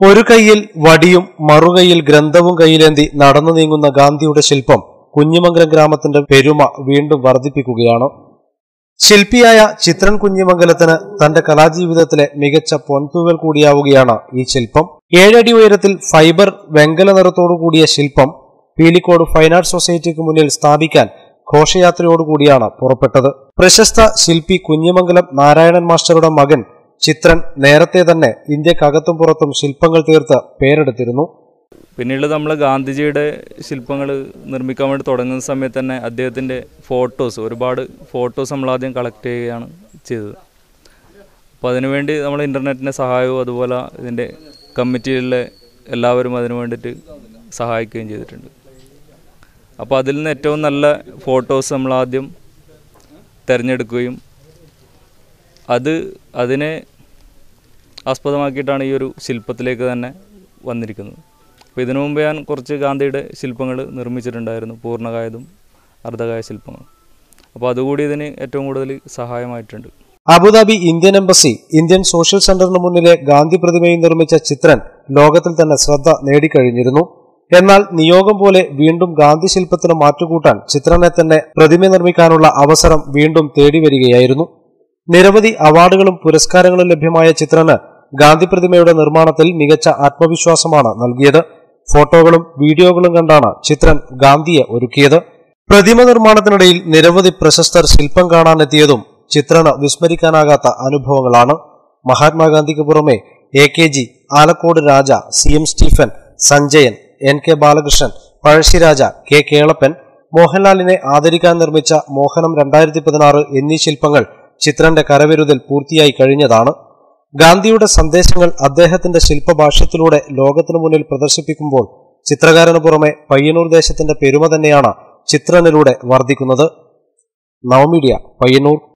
ഒരു കൈയിൽ വടിയും മറുകൈയിൽ ഗ്രന്ഥവും കയ്യിലേന്തി നടന്നു നീങ്ങുന്ന ഗാന്ധിയുടെ ശില്പം കുഞ്ഞിമംഗലം ഗ്രാമത്തിന്റെ പെരുമ വീണ്ടും വർദ്ധിപ്പിക്കുകയാണ് ശില്പിയായ ചിത്രൻ കുഞ്ഞിമംഗലത്തിന് തന്റെ കലാജീവിതത്തിലെ മികച്ച പൊൻതൂവൽ കൂടിയാവുകയാണ് ഈ ശില്പം ഏഴടി ഉയരത്തിൽ ഫൈബർ വെങ്കല നിറത്തോടു കൂടിയ ശില്പം പീലിക്കോട് ഫൈൻ ആർട്സ് സൊസൈറ്റിക്ക് മുന്നിൽ സ്ഥാപിക്കാൻ ഘോഷയാത്രയോടുകൂടിയാണ് പുറപ്പെട്ടത് പ്രശസ്ത ശില്പി കുഞ്ഞിമംഗലം നാരായണൻ മാസ്റ്ററുടെ മകൻ ചിത്രൻ നേരത്തെ തന്നെ ഇന്ത്യക്കകത്തും പുറത്തും ശില്പങ്ങൾ തീർത്ത് പേരെടുത്തിരുന്നു പിന്നീട് നമ്മൾ ഗാന്ധിജിയുടെ ശില്പങ്ങൾ നിർമ്മിക്കാൻ വേണ്ടി തുടങ്ങുന്ന സമയത്ത് തന്നെ അദ്ദേഹത്തിൻ്റെ ഫോട്ടോസ് ഒരുപാട് ഫോട്ടോസ് നമ്മൾ ആദ്യം കളക്ട് ചെയ്യുകയാണ് ചെയ്തത് അപ്പോൾ അതിനുവേണ്ടി നമ്മൾ ഇൻ്റർനെറ്റിൻ്റെ സഹായവും അതുപോലെ ഇതിൻ്റെ കമ്മിറ്റിയിലെ എല്ലാവരും അതിനു വേണ്ടിയിട്ട് സഹായിക്കുകയും ചെയ്തിട്ടുണ്ട് അപ്പോൾ അതിൽ നിന്ന് ഏറ്റവും നല്ല ഫോട്ടോസ് നമ്മൾ ആദ്യം തിരഞ്ഞെടുക്കുകയും അത് അതിനെ ആസ്പദമാക്കിയിട്ടാണ് ഈ ഒരു ശില്പത്തിലേക്ക് തന്നെ വന്നിരിക്കുന്നത് അപ്പോൾ ഇതിനു മുമ്പ് ഞാൻ കുറച്ച് ഗാന്ധിയുടെ ശില്പങ്ങൾ നിർമ്മിച്ചിട്ടുണ്ടായിരുന്നു പൂർണ്ണകായതും അർദ്ധകായ ശില്പങ്ങളും അപ്പോൾ അതുകൂടി ഇതിന് ഏറ്റവും കൂടുതൽ സഹായമായിട്ടുണ്ട് Abu Dhabi Indian embassy Indian social സെന്ററിന് മുന്നിലെ ഗാന്ധി പ്രതിമയിൽ നിർമ്മിച്ച ചിത്രൻ ലോകത്തിൽ തന്നെ ശ്രദ്ധ നേടിക്കഴിഞ്ഞിരുന്നു എന്നാൽ നിയോഗം പോലെ വീണ്ടും ഗാന്ധി ശില്പത്തിന് മാറ്റുകൂട്ടാൻ ചിത്രനെ തന്നെ പ്രതിമ നിർമ്മിക്കാനുള്ള അവസരം വീണ്ടും തേടി വരികയായിരുന്നു നിരവധി അവാർഡുകളും പുരസ്കാരങ്ങളും ലഭ്യമായ ചിത്രന് ഗാന്ധി പ്രതിമയുടെ നിർമ്മാണത്തിൽ മികച്ച ആത്മവിശ്വാസമാണ് നൽകിയത് ഫോട്ടോകളും വീഡിയോകളും കണ്ടാണ് ചിത്രൻ ഗാന്ധിയെ ഒരുക്കിയത് പ്രതിമ നിർമ്മാണത്തിനിടയിൽ നിരവധി പ്രശസ്തർ ശില്പം കാണാനെത്തിയതും ചിത്രന് വിസ്മരിക്കാനാകാത്ത അനുഭവങ്ങളാണ് മഹാത്മാഗാന്ധിക്ക് പുറമെ A K G Alakode Raja C M Stephen Sanjayan N K Balakrishnan Pazhassi Raja K Kelappan മോഹൻലാലിനെ ആദരിക്കാൻ നിർമ്മിച്ച മോഹനം രണ്ടായിരത്തി പതിനാറ് എന്നീ ശില്പങ്ങൾ ചിത്രന്റെ കരവിരുതിൽ പൂർത്തിയായി കഴിഞ്ഞതാണ് ഗാന്ധിയുടെ സന്ദേശങ്ങൾ അദ്ദേഹത്തിന്റെ ശില്പഭാഷ്യത്തിലൂടെ ലോകത്തിനു മുന്നിൽ പ്രദർശിപ്പിക്കുമ്പോൾ ചിത്രകാരന് പുറമെ പയ്യന്നൂർ ദേശത്തിന്റെ പെരുമ തന്നെയാണ് ചിത്രനിലൂടെ വർദ്ധിക്കുന്നത് നവമീഡിയ പയ്യന്നൂർ